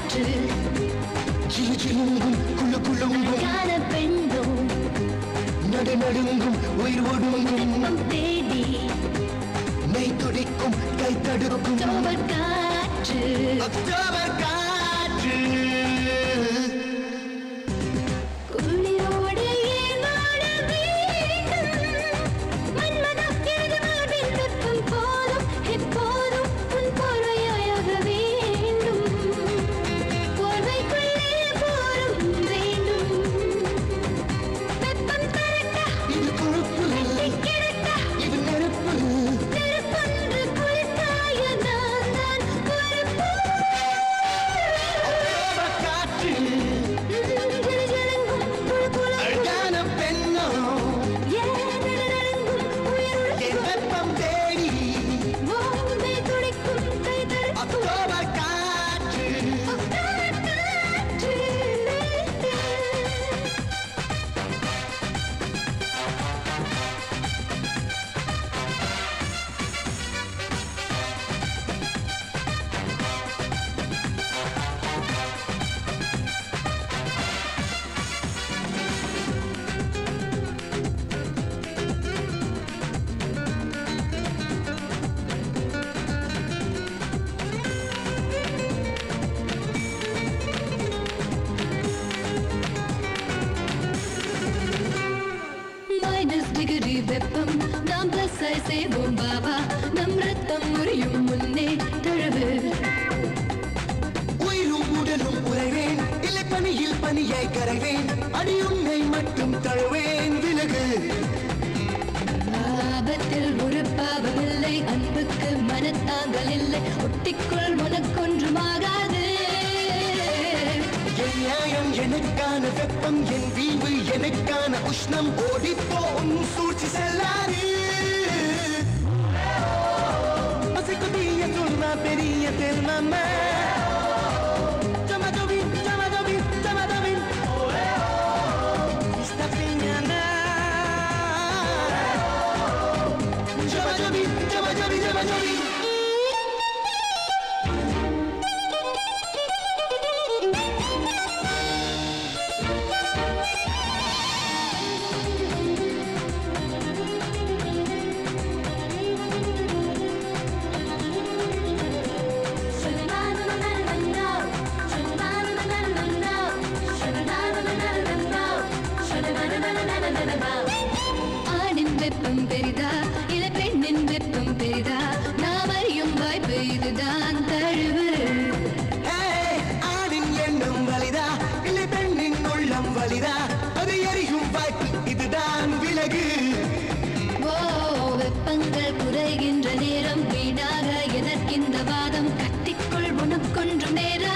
காற்று சிலு சிலுங்கும் குழு குழுங்கும் காண பெண்ணும் நடு நடுங்கும் உயிர் ஒடுங்கும் வெப்பம் தேடி மெய் துடிக்கும் கை தடுக்கும் அக்டோபர் காற்று அக்டோபர் காற்று குளிரோடு ஏன் வாழ வேண்டும்? மன்மதன் எனது மார்பின் வெப்பம் போதும், எப்போதும் உன் போர்வையாயாக வேண்டும். போர்வைக்குள்ளே போரும் வேண்டும். வெப்பம் தரட்டா, இது கொழுப்பு வெட்டிக் கிடட்டா, இது நெருப்பு நெருப்பொன்று குளிர்காய நான் தான் பொறுப்பு. அக்டோபர் காற்று ஜலஜலங்கும் புழுபுழுங்கும் அழகான பெண்ணோ ஏன் நடுநடுங்கும் உயிருள்ள என் வெப்பம் தேடி வாங்கை துடிக்கும் கை தடுக்கும் அக்டோபர் காற்று அக்டோபர் காற்று. மைனஸ் டிகிரி வெப்பம் நாம் பிளஸ் ஐ செய்வோம் பாபா நம் ரத்தம் முறியும் முன்னே தழுவு உயிரும் உடலும் உறைவேன் இல்லை பனியில் பனியாய் கரைவேன் அடி உன்னை மட்டும் தழுவேன் விலகு ஆபத்தில் ஒரு பாவமில்லை அன்புக்கு மனத்தாங்கல் இல்லை ஒட்டிக்குள் உனக்கொன்றுமாகாது என் நியாயம் எனக்கான வெப்பம் என் வீவு எனக்கான உஷ்ணம் ஓடிப்போ உன் சூழ்ச்சி செல்லாது பசிக்குதிய சொன்னா பெரிய தெருமாமே Chamadovin, chamadovin, chamadovin. Esta piñana. Chamadovin, chamadovin, chamadovin. ஆணின் வெப்பம் பெரிதா இல்ல பெண்ணின் வெப்பம் பெரிதா நாம் அறியும் வாய்ப்பு இதுதான் தழுவு Hey, ஆணின் எண்ணம் வலிதா இல்லை பெண்ணின் உள்ளம் வலிதா அது எரியும் வாய்ப்பு இதுதான் விலகு ஓ வெப்பங்கள் குறைகின்ற நேரம் வீணாக எதற்கிந்த வாதம் கட்டிக்குள் உனக்கொன்றும் நேரம்